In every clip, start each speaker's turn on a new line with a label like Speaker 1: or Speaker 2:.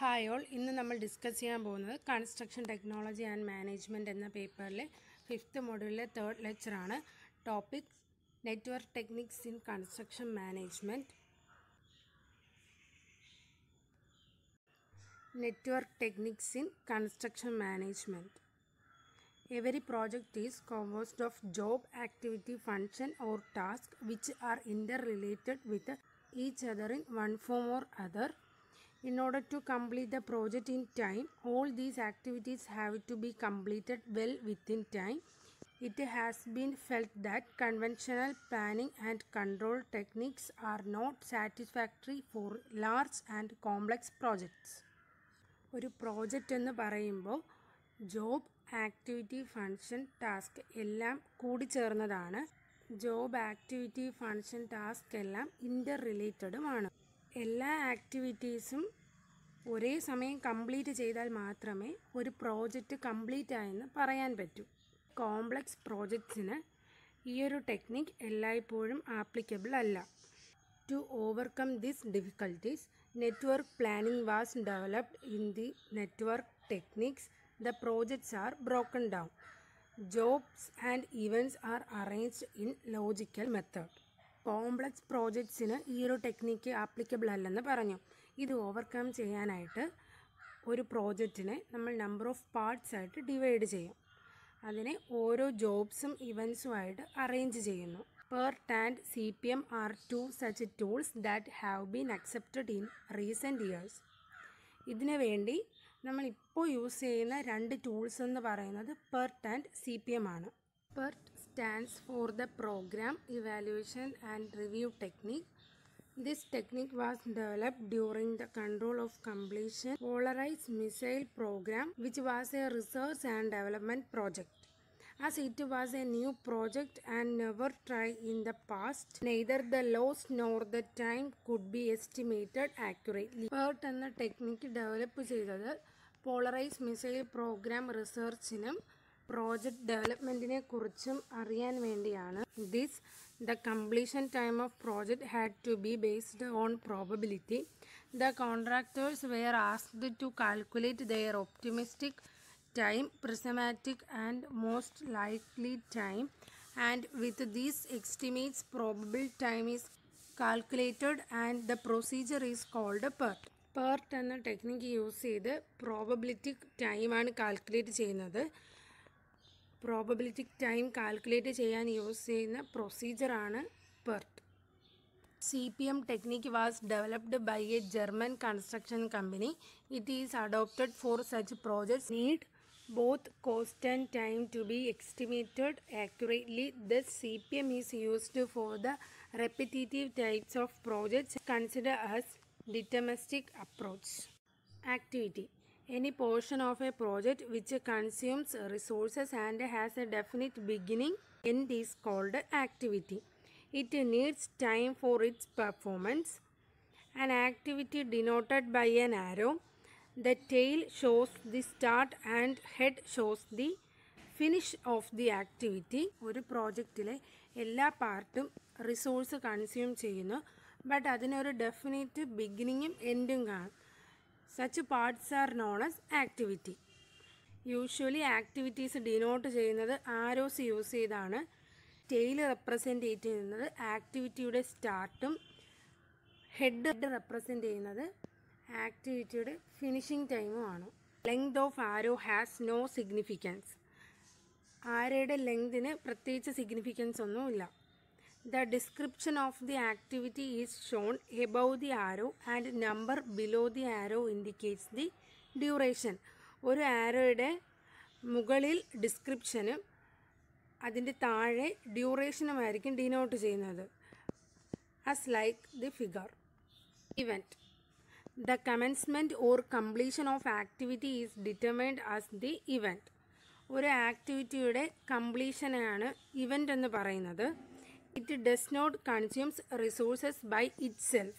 Speaker 1: Hi all ഇന്ന് നമ്മൾ discuss ചെയ്യാൻ പോകുന്നത് കൺസ്ട്രക്ഷൻ ടെക്നോളജി ആൻഡ് മാനേജ്മെൻറ്റ് എന്ന പേപ്പറിലെ ഫിഫ്ത്ത് മൊഡ്യൂളിലെ തേർഡ് ലെക്ചറാണ് topic network techniques in construction management network techniques in construction management Every project is composed of job, activity, function, or task which are interrelated with each other in one form or other. In order to complete the project in time, all these activities have to be completed well within time. It has been felt that conventional planning and control techniques are not satisfactory for large and complex projects. ഒരു project എന്ന് പറയുമ്പോൾ job activity function task എല്ലാം കൂടിച്ചേർന്നതാണ് job activity function task എല്ലാം ഇൻ്റർ റിലേറ്റഡുമാണ് എല്ലാ ആക്ടിവിറ്റീസും ഒരേ സമയം കംപ്ലീറ്റ് ചെയ്താൽ മാത്രമേ ഒരു പ്രോജക്റ്റ് കംപ്ലീറ്റ് ആയെന്ന് പറയാൻ പറ്റൂ കോംപ്ലക്സ് പ്രോജക്ട്സിന് ഈ ഒരു ടെക്നിക് എല്ലായ്പ്പോഴും ആപ്ലിക്കബിൾ അല്ല To overcome these difficulties, network planning was developed in the network techniques. The projects are broken down. Jobs and events are arranged in logical method. Complex പ്രോജക്ട്സിന് ഈ ഒരു ടെക്നിക്ക് ആപ്ലിക്കബിൾ അല്ലെന്ന് പറഞ്ഞു ഇത് ഓവർകം ചെയ്യാനായിട്ട് ഒരു പ്രോജക്റ്റിനെ നമ്മൾ നമ്പർ ഓഫ് പാർട്സ് ആയിട്ട് ഡിവൈഡ് ചെയ്യും അതിനെ ഓരോ ജോബ്സും ഇവൻസുമായിട്ട് അറേഞ്ച് ചെയ്യുന്നു PERT and CPM are two such tools that have been accepted in recent years. ഇതിനു വേണ്ടി നമ്മൾ ഇപ്പോൾ യൂസ് ചെയ്യുന്ന രണ്ട് ടൂൾസ് എന്ന് പറയുന്നത് PERT and C P M ആണ് PERT stands for the programme evaluation and review technique this technique was developed during the control of completion Polaris missile programme which was a research and development project as it was a new project and never tried in the past, neither the loss nor the time could be estimated accurately. PERT എന്ന ടെക്നിക്ക് develop ചെയ്തത് Polaris missile programme റിസർച്ചിനും project ഡെവലപ്മെൻറ്റിനെ കുറിച്ചും അറിയാൻ വേണ്ടിയാണ് this the completion time of project had to be based on probability the contractors were asked to calculate their optimistic time prismatic and most likely time and with these estimates probable time is calculated and the procedure is called PERT. PERT എന്ന ടെക്നിക്ക് use ചെയ്ത് probabilistic ടൈമാണ് calculate ചെയ്യുന്നത് probabilistic time calculate ചെയ്യാൻ use ചെയ്യുന്ന പ്രൊസീജിയറാണ് PERT. CPM technique was developed by a German construction company. It is adopted for such projects need both cost and time to be estimated accurately. Thus, CPM is used for the repetitive types of projects considered as deterministic approach. Activity any portion of a project which consumes resources and has a definite beginning end is called activity. It needs time for its performance. An activity denoted by an arrow the tail shows the start and head shows the finish of the activity ഒരു പ്രോജക്റ്റിലെ എല്ലാ പാർട്ടും resource consume ചെയ്യുന്നു but അതിനൊരു definite ബിഗിനിങ്ങും എൻഡും കാണും such parts are known as activity usually activities denote ചെയ്യുന്നത് ആരോസ് യൂസ് ചെയ്താണ് ടെയിൽ റെപ്രസെൻ്റ് ചെയ്യുന്നത് ആക്ടിവിറ്റിയുടെ സ്റ്റാർട്ടും ഹെഡ് റെപ്രസെൻ്റ് ചെയ്യുന്നത് ആക്ടിവിറ്റിയുടെ ഫിനിഷിംഗ് ടൈമുമാണ് length of arrow has no significance ആരയുടെ ലെങ്തിന് പ്രത്യേകിച്ച് സിഗ്നിഫിക്കൻസ് ഒന്നുമില്ല the description of the activity is shown above the arrow and number below the arrow indicates the duration ഒരു ആരോയുടെ മുകളിൽ ഡിസ്ക്രിപ്ഷനും അതിൻ്റെ താഴെ ഡ്യൂറേഷനുമായിരിക്കും ഡിനോട്ട് ചെയ്യുന്നത് as like the figure event the commencement or completion of activity is determined as the event ഒരു ആക്ടിവിറ്റിയുടെ കംപ്ലീഷനാണ് ഇവൻ്റ് എന്ന് പറയുന്നത് it does not consumes resources by itself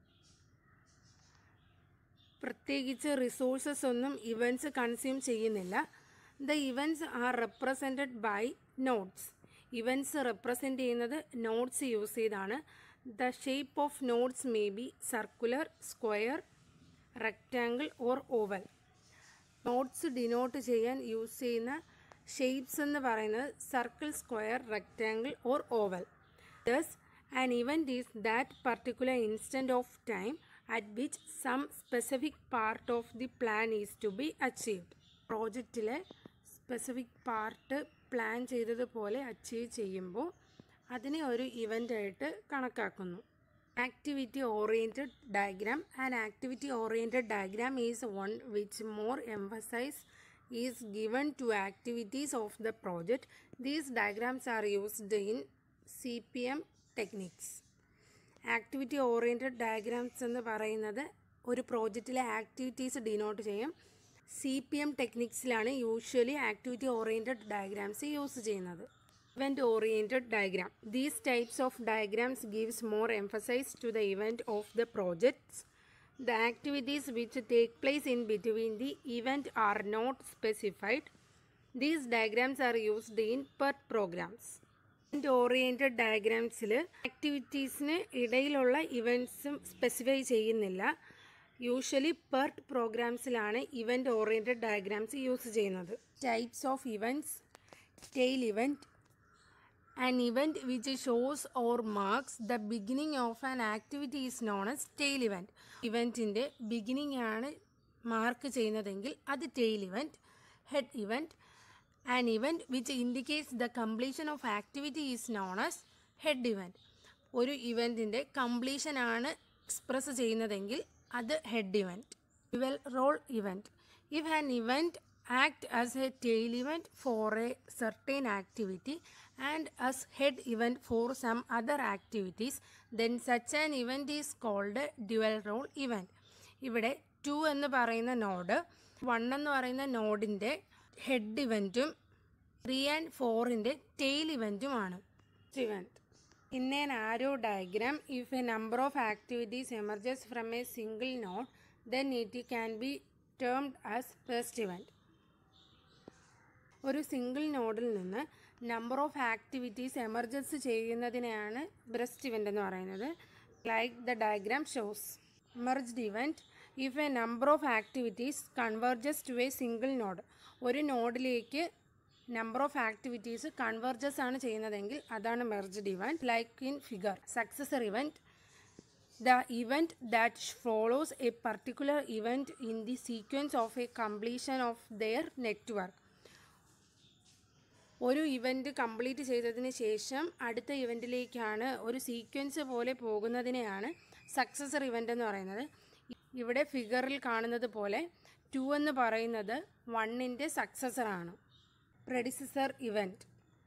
Speaker 1: പ്രത്യേകിച്ച് റിസോഴ്സസ് ഒന്നും ഇവൻറ്റ്സ് കൺസ്യൂം ചെയ്യുന്നില്ല the events are represented by nodes events represent ചെയ്യുന്നത് nodes use ചെയ്താണ് the shape of nodes may be circular square rectangle or oval nodes denote ചെയ്യാൻ use ചെയ്യുന്ന shapes എന്ന് പറയുന്നത് circle square rectangle or oval thus an event is that particular instant of time at which some specific part of the plan is to be achieved പ്രോജക്റ്റിലെ specific part plan ചെയ്തതുപോലെ achieve ചെയ്യുമ്പോൾ അതിനെ ഒരു ഇവൻ്റായിട്ട് കണക്കാക്കുന്നു activity oriented diagram and activity oriented diagram is one which more emphasis is given to activities of the project these diagrams are used in C P M techniques activity oriented diagrams എന്ന് പറയുന്നത് ഒരു പ്രോജക്റ്റിലെ activities denote ചെയ്യും C P M ടെക്നിക്സിലാണ് usually activity oriented diagrams use ചെയ്യുന്നത് event oriented diagram these types of diagrams gives more emphasis to the event of the projects the activities which take place in between the event are not specified these diagrams are used in PERT programs event oriented ഡയഗ്രാംസിൽ ആക്ടിവിറ്റീസിന് ഇടയിലുള്ള ഇവൻറ്റ്സും specify ചെയ്യുന്നില്ല usually PERT പ്രോഗ്രാംസിലാണ് event oriented diagrams use ചെയ്യുന്നത് types of events tail event An event which shows or marks the beginning of an activity is known as tail event. ഇവൻറ്റിൻ്റെ beginning ആണ് mark ചെയ്യുന്നതെങ്കിൽ അത് tail event head event an event which indicates the completion of activity is known as head event ഒരു ഇവൻറ്റിൻ്റെ completion ആണ് express ചെയ്യുന്നതെങ്കിൽ അത് head event dual role event if an event act as a tail event for a certain activity and as head event for some other activities then such an event is called a dual role event ഇവിടെ two എന്ന് പറയുന്ന node one എന്ന് പറയുന്ന നോഡിൻ്റെ head ഇവൻറ്റും three and ഫോറിൻ്റെ tail ഇവൻറ്റുമാണ് event in an arrow diagram if a number of activities emerges from a single node then it can be termed as first event ഒരു സിംഗിൾ നോഡിൽ നിന്ന് നമ്പർ ഓഫ് ആക്ടിവിറ്റീസ് എമർജൻസ് ചെയ്യുന്നതിനെയാണ് burst event എന്ന് പറയുന്നത് like the diagram shows merged event if a number of activities converges to a single node ഒരു നോഡിലേക്ക് number of activities converges ആണ് ചെയ്യുന്നതെങ്കിൽ അതാണ് merged event like in figure successor event the event that follows a particular event in the sequence of a completion of their network ഒരു event complete ചെയ്തതിന് ശേഷം അടുത്ത ഇവൻറ്റിലേക്കാണ് ഒരു സീക്വൻസ് പോലെ പോകുന്നതിനെയാണ് സക്സസർ ഇവൻ്റ് എന്ന് പറയുന്നത് ഇവിടെ ഫിഗറിൽ കാണുന്നത് പോലെ ടു എന്ന് പറയുന്നത് വണ്ണിൻ്റെ സക്സസറാണ് predecessor event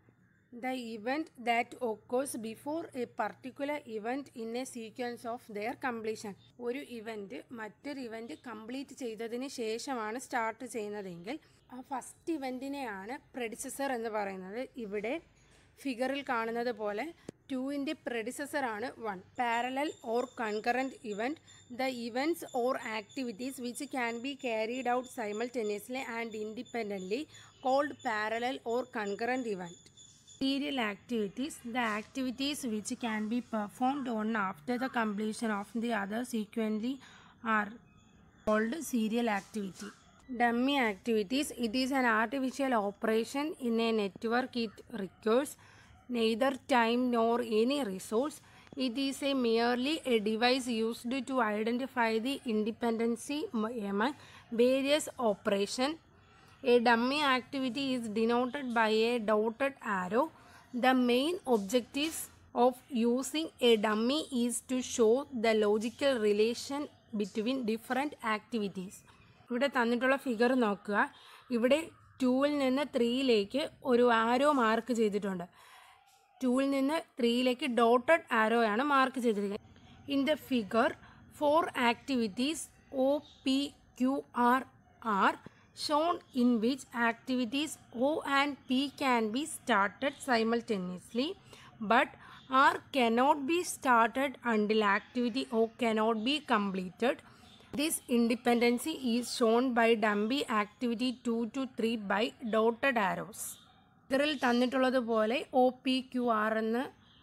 Speaker 1: the event that occurs before a particular event in a sequence of their completion ഒരു ഇവൻറ്റ് മറ്റൊരു ഇവൻറ്റ് കംപ്ലീറ്റ് ചെയ്തതിന് ശേഷമാണ് സ്റ്റാർട്ട് ചെയ്യുന്നതെങ്കിൽ ആ ഫസ്റ്റ് ഇവൻറ്റിനെയാണ് പ്രെഡിസസർ എന്ന് പറയുന്നത് ഇവിടെ ഫിഗറിൽ കാണുന്നത് പോലെ ടുവിൻ്റെ പ്രെഡിസസറാണ് one parallel or concurrent event the events or activities which can be carried out simultaneously and independently called parallel or concurrent event Serial activities, the activities which can be performed one after the completion of the other sequentially are called serial activity. Dummy activities, it is an artificial operation in a network. It requires neither time nor any resource. It is a merely a device used to identify the independency among various operations a dummy activity is denoted by a dotted arrow. The main objectives of using a dummy is to show the logical relation between different activities. ഇവിടെ തന്നിട്ടുള്ള figure നോക്കുക ഇവിടെ ടൂവിൽ നിന്ന് ത്രീയിലേക്ക് ഒരു arrow mark ചെയ്തിട്ടുണ്ട് ടൂവിൽ നിന്ന് ത്രീയിലേക്ക് ഡോട്ടഡ് ആരോ ആണ് മാർക്ക് ചെയ്തിരിക്കുന്നത് in the figure four activities O P Q R R shown in which activities O and P can be started simultaneously but R cannot be started until activity O cannot be completed. This independency is shown by dummy activity 2 to 3 by dotted arrows. ഇതിൽ തന്നിട്ടുള്ളതുപോലെ O P Q R എന്ന്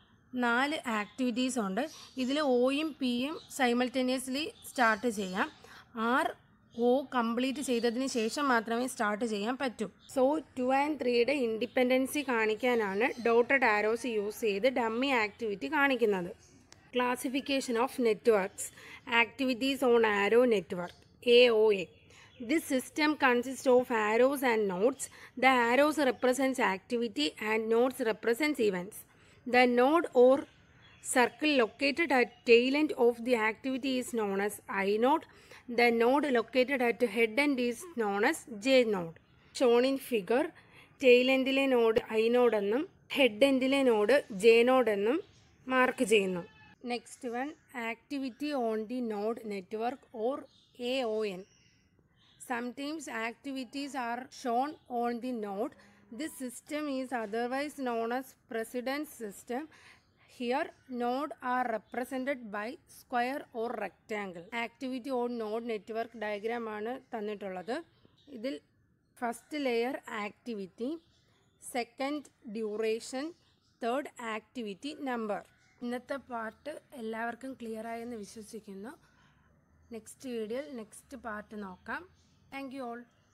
Speaker 1: നാല് ആക്ടിവിറ്റീസ് ഉണ്ട് ഇതിൽ ഒയും പിയും simultaneously start ചെയ്യാം ആർ ഒ കംപ്ലീറ്റ് ചെയ്തതിന് ശേഷം മാത്രമേ സ്റ്റാർട്ട് ചെയ്യാൻ പറ്റൂ സോ ടു ആൻഡ് ത്രീയുടെ ഇൻഡിപെൻഡൻസി കാണിക്കാനാണ് ഡോട്ടഡ് ആരോസ് യൂസ് ചെയ്ത് ഡമ്മി ആക്ടിവിറ്റി കാണിക്കുന്നത് classification of networks activities on arrow network A O A This system consists of arrows and nodes. The arrows represents activity and nodes represents events. The node or circle located at tail end of the activity is known as I node. The node located at head end is known as J node. Shown in figure, tail എൻഡിലെ node I node എന്നും head എൻഡിലെ node J node എന്നും mark ചെയ്യുന്നു next one activity on the node network or A O N Sometimes activities are shown on the node. This system is otherwise known as precedence system. Here, node are represented by square or rectangle. Activity on node network diagram ആണ് തന്നിട്ടുള്ളത് ഇതിൽ first layer activity second duration third activity number ഇന്നത്തെ part എല്ലാവർക്കും clear ആയെന്ന് വിശ്വസിക്കുന്നു next വീഡിയോയിൽ next part നോക്കാം thank you all